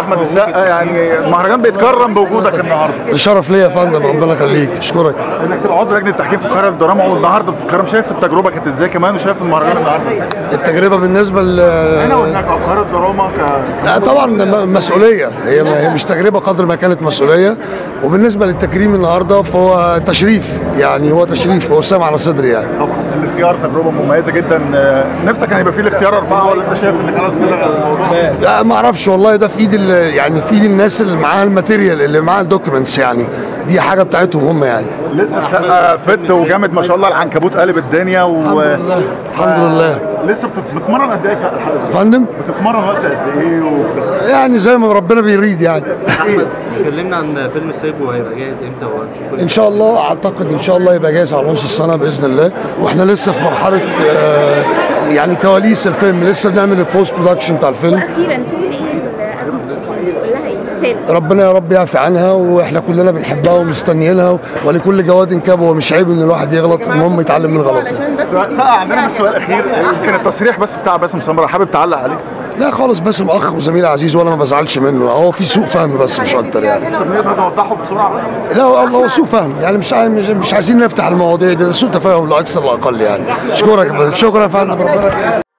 احمد السقا يعني المهرجان بيتكرم بوجودك النهارده شرف ليا يا فندم ربنا يخليك اشكرك انك تبقى عضو لجنه التحكيم في قرار الدراما والنهارده بتتكرم شايف التجربه كانت ازاي كمان وشايف المهرجان النهارده ازاي؟ التجربه بالنسبه ل هنا وهناك قرار الدراما ك لا طبعا ده م- مسؤوليه هي هي مش تجربه قدر ما كانت مسؤوليه وبالنسبه للتكريم النهارده فهو تشريف يعني هو تشريف هو سام على صدري يعني طبعا الاختيار تجربه مميزه جدا آه، نفسك كان يبقى فيه الاختيار اربعه ولا انت شايف ان خلاص كده الموضوع لا ما اعرفش والله ده في ايد ال- يعني في ايد الناس اللي معاها الماتيريال اللي معاها الدوكيومنتس يعني دي حاجه بتاعتهم هم يعني لسه السقا فت وجامد ما شاء الله العنكبوت قلب الدنيا و الحمد لله الحمد لله لسه بت- بتتمرن قد ايه يا سقا؟ فندم بتتمرن وقت قد ايه وبت- يعني زي ما ربنا بيريد يعني اتكلمنا عن فيلم السيف وهيبقى جاهز امتى وهنشوفه ان شاء الله اعتقد ان شاء الله يبقى جاهز على نص السنه باذن الله واحنا لسه في مرحله آه، يعني كواليس الفيلم لسه بنعمل البوست برودكشن بتاع الفيلم اخيرا تقول ايه لازمه شيرين تقول لها ايه رساله ربنا يا رب يعفي عنها واحنا كلنا بنحبها ومستنيينها ولكل جواد كاب هو مش عيب ان الواحد يغلط المهم يتعلم من غلطه سقا عندنا بس سؤال اخير يمكن التصريح بس بتاع باسم سمره حابب تعلق عليه لا خالص باسم اخ وزميل عزيز وانا ما بزعلش منه هو في سوء فهم بس مش اكتر يعني طب نقدر توضحه بسرعه لا والله هو سوء فهم يعني مش عايز- مش, مش عايزين نفتح المواضيع دي ده سوء تفاهم لا اكثر لا اقل يعني اشكرك يا فندم. شكرا يا فندم ربنا يخليك.